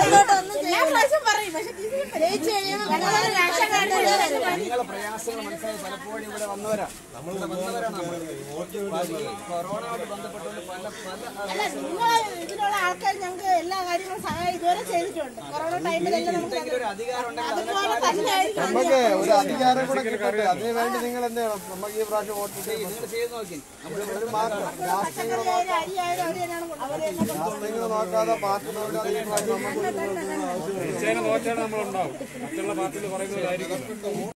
എല്ലാ പ്രാവശ്യം പറയും പക്ഷെ ജയിച്ചു കഴിയുമ്പോൾ ഞങ്ങളൊരു റേഷൻ കാർഡ് നിങ്ങളെ പ്രയാസങ്ങൾ മനസ്സിലായി പലപ്പോഴും ഇവിടെ വന്നവരാ നമ്മളിവിടെ വന്നവരാണ് നമ്മൾ ഈ കൊറോണയോട് ബന്ധപ്പെട്ടുകൊണ്ട് പല പല അല്ല നിങ്ങൾ ഇതിലുള്ള ആൾക്കാർ ഞങ്ങൾക്ക് എല്ലാ കാര്യങ്ങളും സഹായം ഇതുവരെ ചെയ്തിട്ടുണ്ട് കൊറോണ ടൈമിലെല്ലാം നമുക്ക് എന്തെങ്കിലും ഒരു അധികാരം ഉണ്ടെങ്കിൽ അത് അതുപോലെ തന്നെയായിരിക്കും നമുക്ക് ഒരു അധികാരം കൂടെ കിട്ടട്ടെ അതിന് വേണ്ടി നിങ്ങൾ എന്ത് ചെയ്യണം നമുക്ക് ഈ പ്രാവശ്യം വോട്ട് ചെയ്ത് നിങ്ങൾ ചെയ്ത് നോക്കി നമ്മൾ ഒരു മാറ്റം രാഷ്ട്രീയങ്ങൾ പച്ചക്കറി അരി ആയാലും അവർ തന്നെയാണ് കൊണ്ടുപോകുന്നത്. രാഷ്ട്രീയങ്ങൾ നോക്കാതെ പാർട്ടി നോക്കാതെ ഈ പ്രാവശ്യം നമുക്ക് നിശ്ചയം നോച്ചാണ് നമ്മളുണ്ടാവും മറ്റുള്ള പാർട്ടികൾ പറയുന്നവരായിരിക്കും